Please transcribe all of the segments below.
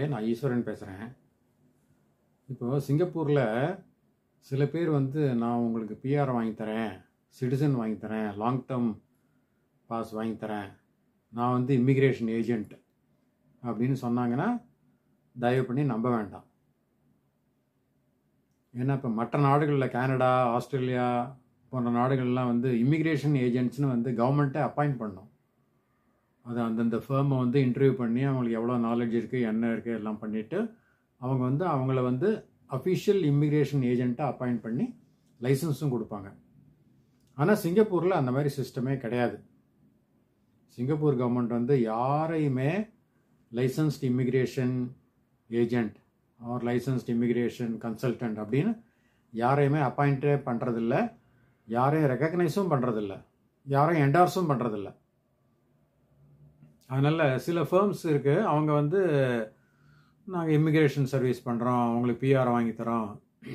நான் ஈஸ்வரன் பேசுகிறேன் இப்போ சிங்கப்பூரில் சில பேர் வந்து நான் உங்களுக்கு பிஆர் வாங்கி தரேன் சிட்டிசன் வாங்கி தரேன் லாங் டேர்ம் பாஸ் வாங்கி தரேன் நான் வந்து இமிக்ரேஷன் ஏஜென்ட் அப்படின்னு சொன்னாங்கன்னா தயவு பண்ணி நம்ப வேண்டாம் ஏன்னா இப்போ மற்ற நாடுகளில் கனடா ஆஸ்திரேலியா போன்ற நாடுகள்லாம் வந்து இமிக்ரேஷன் ஏஜென்ட்ஸ்னு வந்து கவர்மெண்ட்டே அப்பாயிண்ட் பண்ணும் அது அந்தந்த ஃபேர்மை வந்து இன்டர்வியூ பண்ணி அவங்களுக்கு எவ்வளோ நாலேஜ் இருக்குது என்ன இருக்குது எல்லாம் பண்ணிவிட்டு அவங்க வந்து அவங்கள வந்து அஃபிஷியல் இமிக்ரேஷன் ஏஜென்ட்டாக அப்பாயிண்ட் பண்ணி லைசன்ஸும் கொடுப்பாங்க ஆனால் சிங்கப்பூரில் அந்த மாதிரி சிஸ்டமே கிடையாது சிங்கப்பூர் கவர்மெண்ட் வந்து யாரையுமே licensed immigration agent or licensed immigration consultant அப்படின்னு யாரையுமே அப்பாயிண்ட்டே பண்ணுறதில்ல யாரையும் ரெக்கக்னைஸும் பண்ணுறதில்ல யாரையும் என்டார்ஸும் பண்ணுறதில்ல அதனால் சில ஃபேர்ம்ஸ் இருக்குது அவங்க வந்து நாங்கள் இமிக்ரேஷன் சர்வீஸ் பண்ணுறோம் அவங்களுக்கு பிஆர் வாங்கி தரோம்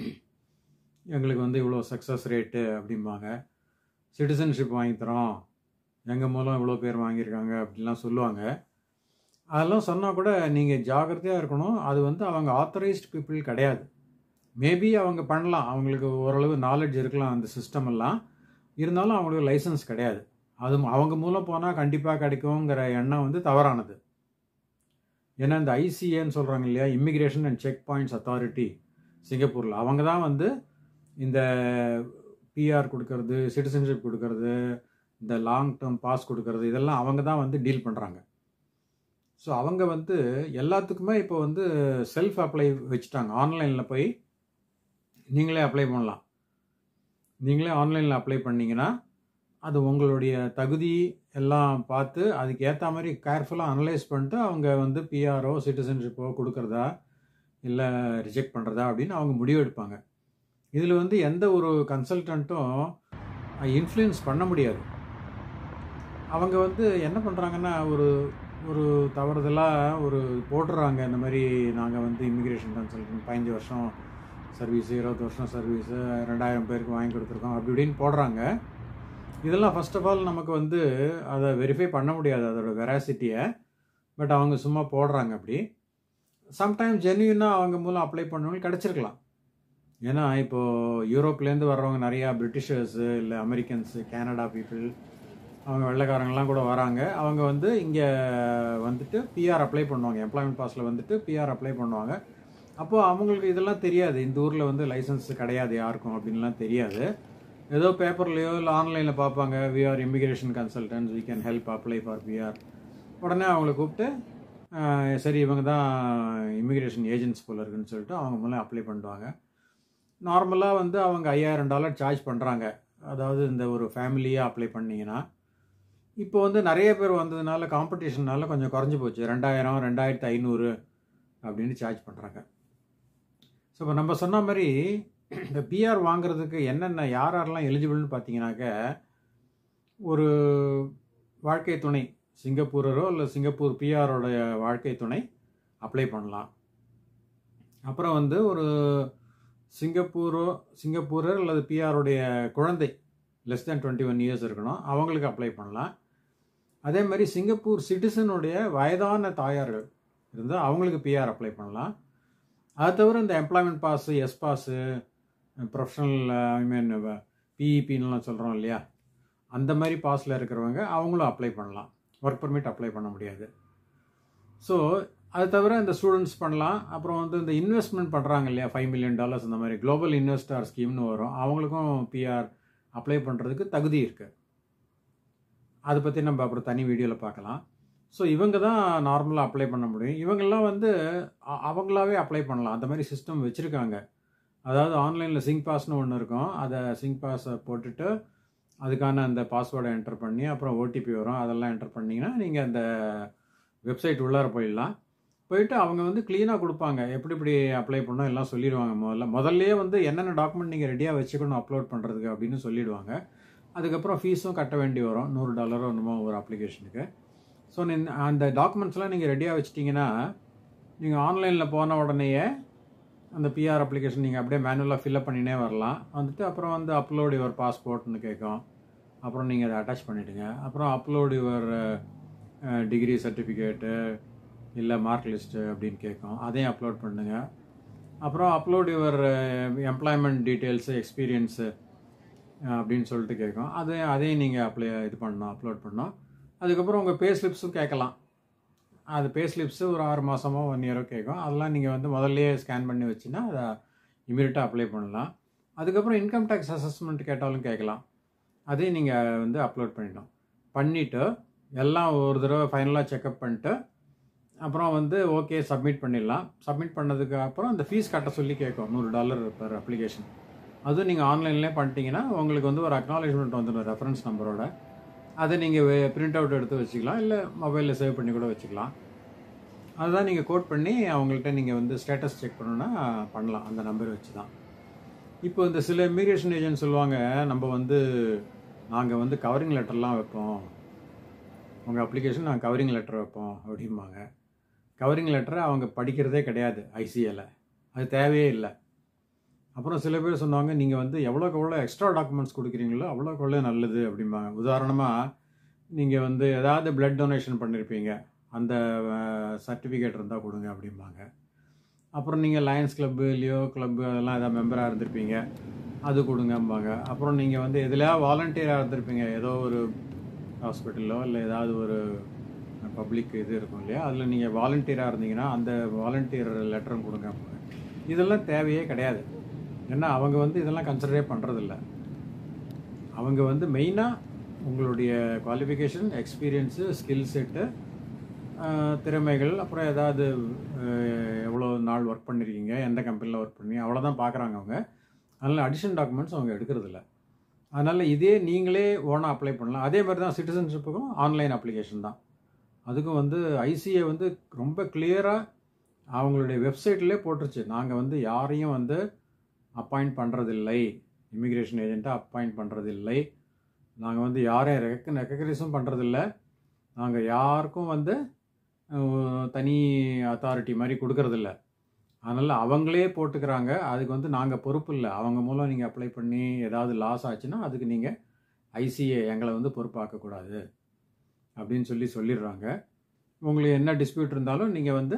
எங்களுக்கு வந்து இவ்வளோ சக்ஸஸ் ரேட்டு அப்படிம்பாங்க சிட்டிசன்ஷிப் வாங்கி தரோம் எங்கள் மூலம் இவ்வளோ பேர் வாங்கியிருக்காங்க அப்படிலாம் சொல்லுவாங்க அதெல்லாம் சொன்னால் கூட நீங்கள் ஜாகிரதையாக இருக்கணும் அது வந்து அவங்க ஆத்தரைஸ்ட் பீப்புள் கிடையாது மேபி அவங்க பண்ணலாம் அவங்களுக்கு ஓரளவு நாலேஜ் இருக்கலாம் அந்த சிஸ்டம் எல்லாம் இருந்தாலும் அவங்களுக்கு லைசன்ஸ் கிடையாது அது அவங்க மூலம் போனால் கண்டிப்பாக கிடைக்குங்கிற எண்ணம் வந்து தவறானது ஏன்னா இந்த ஐசிஏன்னு சொல்கிறாங்க இல்லையா immigration and check points authority சிங்கப்பூரில் அவங்க தான் வந்து இந்த பிஆர் கொடுக்கறது சிட்டிசன்ஷிப் கொடுக்கறது இந்த லாங் டேர்ம் பாஸ் கொடுக்கறது இதெல்லாம் அவங்க தான் வந்து டீல் பண்ணுறாங்க ஸோ அவங்க வந்து எல்லாத்துக்குமே இப்போ வந்து செல்ஃப் அப்ளை வச்சுட்டாங்க ஆன்லைனில் போய் நீங்களே அப்ளை பண்ணலாம் நீங்களே ஆன்லைனில் அப்ளை பண்ணிங்கன்னா அது உங்களுடைய தகுதி எல்லாம் பார்த்து அதுக்கு ஏற்ற மாதிரி கேர்ஃபுல்லாக அனலைஸ் பண்ணிட்டு அவங்க வந்து பிஆரோ சிட்டிசன்ஷிப்போ கொடுக்குறதா இல்லை ரிஜெக்ட் பண்ணுறதா அப்படின்னு அவங்க முடிவு எடுப்பாங்க இதில் வந்து எந்த ஒரு கன்சல்டண்ட்டும் இன்ஃப்ளூயன்ஸ் பண்ண முடியாது அவங்க வந்து என்ன பண்ணுறாங்கன்னா ஒரு ஒரு தவறுதலாக ஒரு போடுறாங்க இந்த மாதிரி நாங்கள் வந்து இமிக்ரேஷன் கன்சல்டன்ட் பதினஞ்சு வருஷம் சர்வீஸு இருபது வருஷம் சர்வீஸு ரெண்டாயிரம் பேருக்கு வாங்கி கொடுத்துருக்கோம் அப்படி இப்படின்னு போடுறாங்க இதெல்லாம் ஃபர்ஸ்ட் ஆஃப் ஆல் நமக்கு வந்து அதை வெரிஃபை பண்ண முடியாது அதோட வெராசிட்டியை பட் அவங்க சும்மா போடுறாங்க அப்படி சம்டைம் ஜென்யூனாக அவங்க மூலம் அப்ளை பண்ணவங்களுக்கு கிடச்சிருக்கலாம் ஏன்னா இப்போது யூரோப்லேருந்து வர்றவங்க நிறையா பிரிட்டிஷர்ஸு இல்லை அமெரிக்கன்ஸு கனடா பீப்புள் அவங்க வெள்ளைக்காரங்கெல்லாம் கூட வராங்க அவங்க வந்து இங்கே வந்துட்டு பிஆர் அப்ளை பண்ணுவாங்க எம்ப்ளாய்மெண்ட் பாஸில் வந்துட்டு பிஆர் அப்ளை பண்ணுவாங்க அப்போது அவங்களுக்கு இதெல்லாம் தெரியாது இந்த ஊரில் வந்து லைசன்ஸ் கிடையாது யாருக்கும் அப்படின்லாம் தெரியாது ஏதோ பேப்பர்லேயோ இல்லை ஆன்லைனில் பார்ப்பாங்க we are immigration consultants we can help apply for PR உடனே அவங்கள கூப்பிட்டு சரி இவங்க தான் இமிக்ரேஷன் ஏஜென்ட்ஸ் போல இருக்குன்னு சொல்லிட்டு அவங்க மூலம் அப்ளை பண்ணுவாங்க நார்மலாக வந்து அவங்க ஐயாயிரம் டாலர் சார்ஜ் பண்ணுறாங்க அதாவது இந்த ஒரு ஃபேமிலியாக அப்ளை பண்ணிங்கன்னா இப்போ வந்து நிறைய பேர் வந்ததுனால காம்படிஷன்னால கொஞ்சம் குறைஞ்சி போச்சு ரெண்டாயிரம் ரெண்டாயிரத்து ஐநூறு அப்படின்னு சார்ஜ் பண்ணுறாங்க ஸோ இப்போ நம்ம சொன்ன மாதிரி இந்த பிஆர் வாங்குறதுக்கு என்னென்ன யார் யாரெல்லாம் எலிஜிபிள்னு பார்த்தீங்கன்னாக்க ஒரு வாழ்க்கை துணை சிங்கப்பூரரோ இல்லை சிங்கப்பூர் பிஆரோடைய வாழ்க்கை துணை அப்ளை பண்ணலாம் அப்புறம் வந்து ஒரு சிங்கப்பூரோ சிங்கப்பூரர் அல்லது பிஆருடைய குழந்தை less than twenty one years இருக்கணும் அவங்களுக்கு அப்ளை பண்ணலாம் அதே மாதிரி சிங்கப்பூர் சிட்டிசனுடைய வயதான தாயார்கள் இருந்தால் அவங்களுக்கு பிஆர் அப்ளை பண்ணலாம் அது தவிர இந்த employment pass S pass professional I mean பிஇபின்லாம் சொல்கிறோம் இல்லையா அந்த மாதிரி பாஸில் இருக்கிறவங்க அவங்களும் அப்ளை பண்ணலாம் ஒர்க் பர்மிட் அப்ளை பண்ண முடியாது ஸோ அது தவிர இந்த ஸ்டூடெண்ட்ஸ் பண்ணலாம் அப்புறம் வந்து இந்த இன்வெஸ்ட்மெண்ட் பண்ணுறாங்க இல்லையா ஃபைவ் மில்லியன் டாலர்ஸ் இந்த மாதிரி குளோபல் இன்வெஸ்டார் ஸ்கீம்னு வரும் அவங்களுக்கும் பிஆர் அப்ளை பண்ணுறதுக்கு தகுதி இருக்குது அதை பற்றி நம்ம அப்புறம் தனி வீடியோவில் பார்க்கலாம் ஸோ இவங்க தான் நார்மலாக அப்ளை பண்ண முடியும் இவங்கெல்லாம் வந்து அவங்களாவே அப்ளை பண்ணலாம் அந்த மாதிரி சிஸ்டம் வச்சுருக்காங்க அதாவது ஆன்லைனில் சிங்க் பாஸ்னு ஒன்று இருக்கும் அதை சிங்க் பாஸை போட்டுட்டு அதுக்கான அந்த பாஸ்வேர்டை என்டர் பண்ணி அப்புறம் ஓடிபி வரும் அதெல்லாம் என்டர் பண்ணிங்கன்னா நீங்கள் அந்த வெப்சைட் உள்ளார போயிடலாம் போயிட்டு அவங்க வந்து க்ளீனாக கொடுப்பாங்க எப்படி இப்படி அப்ளை பண்ணோம் எல்லாம் சொல்லிடுவாங்க முதல்ல முதல்லையே வந்து என்னென்ன டாக்குமெண்ட் நீங்கள் ரெடியாக வச்சுக்கணும் அப்லோட் பண்ணுறதுக்கு அப்படின்னு சொல்லிடுவாங்க அதுக்கப்புறம் ஃபீஸும் கட்ட வேண்டி வரும் நூறு டாலரோ என்னமோ ஒரு அப்ளிகேஷனுக்கு ஸோ அந்த டாக்குமெண்ட்ஸ்லாம் நீங்கள் ரெடியாக வச்சிட்டிங்கன்னா நீங்கள் ஆன்லைனில் போன உடனேயே அந்த பிஆர் அப்ளிகேஷன் நீங்கள் அப்படியே மேனுவலாக ஃபில்அப் பண்ணினே வரலாம் வந்துட்டு அப்புறம் வந்து அப்லோட் யுவர் பாஸ்போர்ட்னு கேட்கும் அப்புறம் நீங்கள் அதை அட்டாச் பண்ணிவிடுங்க அப்புறம் அப்லோட் யுவர் டிகிரி சர்டிஃபிகேட்டு இல்லை மார்க் லிஸ்ட்டு அப்படின்னு கேட்கும் அதையும் அப்லோட் பண்ணுங்க அப்புறம் upload your employment details experience அப்படின்னு சொல்லிட்டு கேட்கும் அதை அதையும் நீங்கள் அப்ளை இது பண்ணணும் அப்லோட் பண்ணணும் அதுக்கப்புறம் உங்கள் பே ஸ்லிப்ஸும் கேட்கலாம் அது பே ஸ்லிப்ஸு ஒரு ஆறு மாதமோ ஒன் இயரோ கேட்கும் அதெல்லாம் நீங்கள் வந்து முதல்லயே ஸ்கேன் பண்ணி வச்சுன்னா அதை இமீடியட்டாக அப்ளை பண்ணலாம் அதுக்கப்புறம் இன்கம் டேக்ஸ் அசஸ்மெண்ட் கேட்டாலும் கேட்கலாம் அதையும் நீங்கள் வந்து அப்லோட் பண்ணிடணும் பண்ணிவிட்டு எல்லாம் ஒரு தடவை ஃபைனலாக செக்அப் பண்ணிட்டு அப்புறம் வந்து ஓகே சப்மிட் பண்ணிடலாம் சப்மிட் பண்ணதுக்கு அப்புறம் அந்த ஃபீஸ் கட்ட சொல்லி கேட்கும் நூறு டாலர் பர் அப்ளிகேஷன் அதுவும் நீங்கள் ஆன்லைன்லேயே பண்ணிட்டீங்கன்னா உங்களுக்கு வந்து ஒரு அக்னாலேஜ்மெண்ட் வந்துடும் ரெஃபரன்ஸ் நம்பரோட அதை நீங்கள் பிரிண்ட் அவுட் எடுத்து வச்சுக்கலாம் இல்லை மொபைலில் சேவ் பண்ணி கூட வச்சுக்கலாம் அதுதான் நீங்கள் கோட் பண்ணி அவங்கள்ட்ட நீங்கள் வந்து ஸ்டேட்டஸ் செக் பண்ணணுன்னா பண்ணலாம் அந்த நம்பர் வச்சு தான் இப்போ இந்த சில இமிகிரேஷன் ஏஜென்ட் சொல்லுவாங்க நம்ம வந்து நாங்கள் வந்து கவரிங் லெட்டர்லாம் வைப்போம் உங்கள் அப்ளிகேஷன் நாங்கள் கவரிங் லெட்டர் வைப்போம் அப்படிம்பாங்க கவரிங் லெட்டரை அவங்க படிக்கிறதே கிடையாது ஐசிஏல அது தேவையே இல்லை அப்புறம் சில பேர் சொன்னாங்க நீங்கள் வந்து எவ்வளோக்கு எவ்வளோ எக்ஸ்ட்ரா டாக்குமெண்ட்ஸ் கொடுக்குறீங்களோ அவ்வளோக்கு எவ்வளோ நல்லது அப்படிம்பாங்க உதாரணமாக நீங்கள் வந்து ஏதாவது பிளட் டொனேஷன் பண்ணியிருப்பீங்க அந்த சர்டிஃபிகேட் இருந்தால் கொடுங்க அப்படிம்பாங்க அப்புறம் நீங்கள் லயன்ஸ் கிளப்பு லியோ கிளப்பு அதெல்லாம் ஏதாவது மெம்பராக இருந்திருப்பீங்க அது கொடுங்கம்பாங்க அப்புறம் நீங்கள் வந்து எதுலையா வாலண்டியராக இருந்திருப்பீங்க ஏதோ ஒரு ஹாஸ்பிட்டலோ இல்லை ஏதாவது ஒரு பப்ளிக் இது இருக்கும் இல்லையா அதில் நீங்கள் வாலண்டியராக இருந்தீங்கன்னா அந்த வாலண்டியர் லெட்டரும் கொடுங்க இதெல்லாம் தேவையே கிடையாது ஏன்னா அவங்க வந்து இதெல்லாம் கன்சிடரே பண்ணுறதில்ல அவங்க வந்து மெயினாக உங்களுடைய குவாலிஃபிகேஷன் எக்ஸ்பீரியன்ஸு ஸ்கில் செட்டு திறமைகள் அப்புறம் ஏதாவது எவ்வளோ நாள் ஒர்க் பண்ணியிருக்கீங்க எந்த கம்பெனியில் ஒர்க் பண்ணி அவ்வளோதான் பார்க்குறாங்க அவங்க அதனால் அடிஷன் டாக்குமெண்ட்ஸ் அவங்க எடுக்கிறதில்ல அதனால் இதே நீங்களே ஓனாக அப்ளை பண்ணலாம் அதே மாதிரி தான் சிட்டிசன்ஷிப்புக்கும் ஆன்லைன் அப்ளிகேஷன் தான் அதுக்கும் வந்து ஐசிஏ வந்து ரொம்ப கிளியராக அவங்களுடைய வெப்சைட்லேயே போட்டுருச்சு நாங்கள் வந்து யாரையும் வந்து அப்பாயிண்ட் பண்ணுறதில்லை இமிக்ரேஷன் ஏஜெண்ட்டாக அப்பாயிண்ட் பண்ணுறதில்லை நாங்கள் வந்து யாரையும் ரெக்க ரெக்கக்னைஸும் பண்ணுறதில்ல நாங்கள் யாருக்கும் வந்து தனி அத்தாரிட்டி மாதிரி கொடுக்கறதில்ல அதனால் அவங்களே போட்டுக்கிறாங்க அதுக்கு வந்து நாங்கள் பொறுப்பு இல்லை அவங்க மூலம் நீங்கள் அப்ளை பண்ணி ஏதாவது லாஸ் ஆச்சுன்னா அதுக்கு நீங்கள் ஐசிஏ எங்களை வந்து பொறுப்பாக்கக்கூடாது அப்படின்னு சொல்லி சொல்லிடுறாங்க உங்களுக்கு என்ன டிஸ்பியூட் இருந்தாலும் நீங்கள் வந்து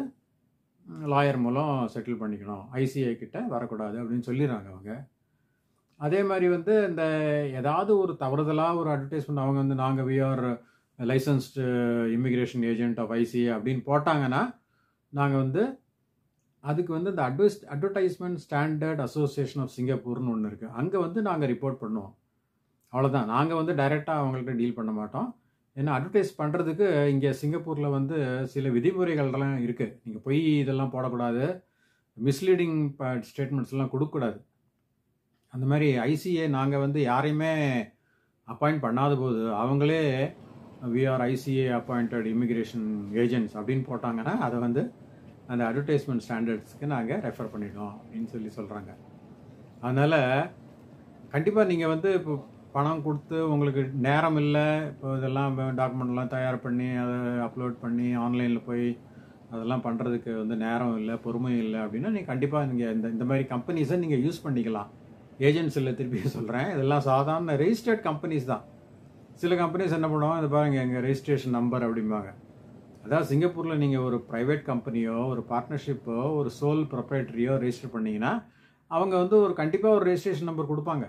லாயர் மூலம் செட்டில் பண்ணிக்கணும் ஐசிஐ கிட்ட வரக்கூடாது அப்படின்னு சொல்லிடுறாங்க அவங்க அதே மாதிரி வந்து இந்த ஏதாவது ஒரு தவறுதலாக ஒரு அட்வர்டைஸ்மெண்ட் அவங்க வந்து நாங்கள் we are licensed immigration agent of ICA அப்படின்னு போட்டாங்கன்னா நாங்கள் வந்து அதுக்கு வந்து இந்த advise advertisement standard association of சிங்கப்பூர்னு ஒன்று இருக்குது அங்கே வந்து நாங்கள் ரிப்போர்ட் பண்ணுவோம் அவ்வளோதான் நாங்கள் வந்து டைரெக்டாக அவங்கள்ட்ட டீல் பண்ண மாட்டோம் ஏன்னா அட்வர்டைஸ் பண்ணுறதுக்கு இங்கே சிங்கப்பூரில் வந்து சில விதிமுறைகள்லாம் இருக்குது நீங்கள் பொய் இதெல்லாம் போடக்கூடாது மிஸ்லீடிங் ஸ்டேட்மெண்ட்ஸ்லாம் கொடுக்கக்கூடாது அந்த மாதிரி ஐசிஏ நாங்கள் வந்து யாரையுமே அப்பாயிண்ட் பண்ணாத போது அவங்களே we are ICA appointed immigration agents அப்படின்னு போட்டாங்கன்னா அதை வந்து அந்த அட்வர்டைஸ்மெண்ட் ஸ்டாண்டர்ட்ஸ்க்கு நாங்கள் ரெஃபர் பண்ணிட்டோம் அப்படின்னு சொல்லி சொல்கிறாங்க அதனால் கண்டிப்பாக நீங்கள் வந்து இப்போ பணம் கொடுத்து உங்களுக்கு நேரம் இல்லை இப்போ இதெல்லாம் டாக்குமெண்ட்லாம் தயார் பண்ணி அதை அப்லோட் பண்ணி ஆன்லைனில் போய் அதெல்லாம் பண்ணுறதுக்கு வந்து நேரம் இல்லை பொறுமையும் இல்லை அப்படின்னா நீங்கள் கண்டிப்பாக நீங்கள் இந்த இந்த மாதிரி கம்பெனிஸை நீங்கள் யூஸ் பண்ணிக்கலாம் ஏஜென்சியில் திருப்பி சொல்கிறேன் இதெல்லாம் சாதாரண ரெஜிஸ்டர்ட் கம்பெனிஸ் தான் சில கம்பெனிஸ் என்ன பண்ணுவாங்க இது பாருங்க எங்கள் ரெஜிஸ்ட்ரேஷன் நம்பர் அப்படிம்பாங்க அதாவது சிங்கப்பூரில் நீங்கள் ஒரு ப்ரைவேட் கம்பெனியோ ஒரு பார்ட்னர்ஷிப்போ ஒரு சோல் ப்ரொப்ரேட்டரியோ ரெஜிஸ்டர் பண்ணிங்கன்னா அவங்க வந்து ஒரு கண்டிப்பாக ஒரு ரெஜிஸ்ட்ரேஷன் நம்பர் கொடுப்பாங்க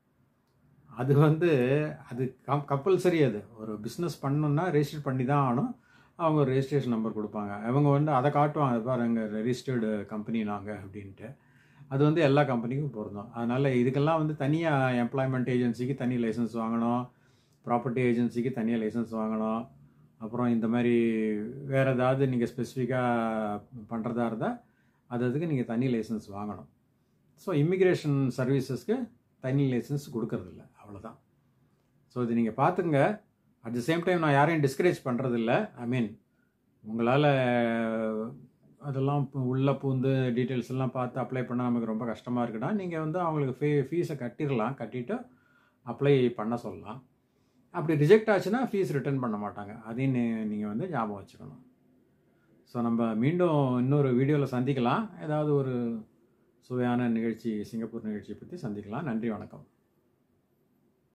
அது வந்து அது கம் கம்பல்சரி அது ஒரு பிஸ்னஸ் பண்ணணுன்னா ரெஜிஸ்டர் பண்ணி தான் ஆகணும் அவங்க ஒரு ரெஜிஸ்ட்ரேஷன் நம்பர் கொடுப்பாங்க அவங்க வந்து அதை காட்டுவாங்க பாருங்க ரெஜிஸ்டர்டு கம்பெனி நாங்கள் அப்படின்ட்டு அது வந்து எல்லா கம்பெனிக்கும் பொருந்தும் அதனால் இதுக்கெல்லாம் வந்து தனியாக எம்ப்ளாய்மெண்ட் ஏஜென்சிக்கு தனி லைசன்ஸ் வாங்கணும் ப்ராப்பர்ட்டி ஏஜென்சிக்கு தனியாக லைசன்ஸ் வாங்கணும் அப்புறம் இந்த மாதிரி வேறு ஏதாவது நீங்கள் ஸ்பெசிஃபிக்காக பண்ணுறதா இருந்தால் அது அதுக்கு நீங்கள் தனி லைசன்ஸ் வாங்கணும் ஸோ இமிக்ரேஷன் சர்வீசஸ்க்கு தனி லைசன்ஸ் கொடுக்கறதில்ல அவ்வளோதான் ஸோ இது நீங்கள் பார்த்துங்க அட் த சேம் டைம் நான் யாரையும் டிஸ்கரேஜ் பண்ணுறதில்ல ஐ மீன் உங்களால் அதெல்லாம் உள்ளே பூந்து டீட்டெயில்ஸ் எல்லாம் பார்த்து அப்ளை பண்ணால் நமக்கு ரொம்ப கஷ்டமாக இருக்குன்னா நீங்கள் வந்து அவங்களுக்கு ஃபீ ஃபீஸை கட்டிடலாம் கட்டிட்டு அப்ளை பண்ண சொல்லலாம் அப்படி ரிஜெக்ட் ஆச்சுன்னா ஃபீஸ் ரிட்டர்ன் பண்ண மாட்டாங்க அதையும் நீங்கள் வந்து ஞாபகம் வச்சுக்கணும் ஸோ நம்ம மீண்டும் இன்னொரு வீடியோவில் சந்திக்கலாம் ஏதாவது ஒரு சுவையான நிகழ்ச்சி சிங்கப்பூர் நிகழ்ச்சியை பற்றி சந்திக்கலாம் நன்றி வணக்கம்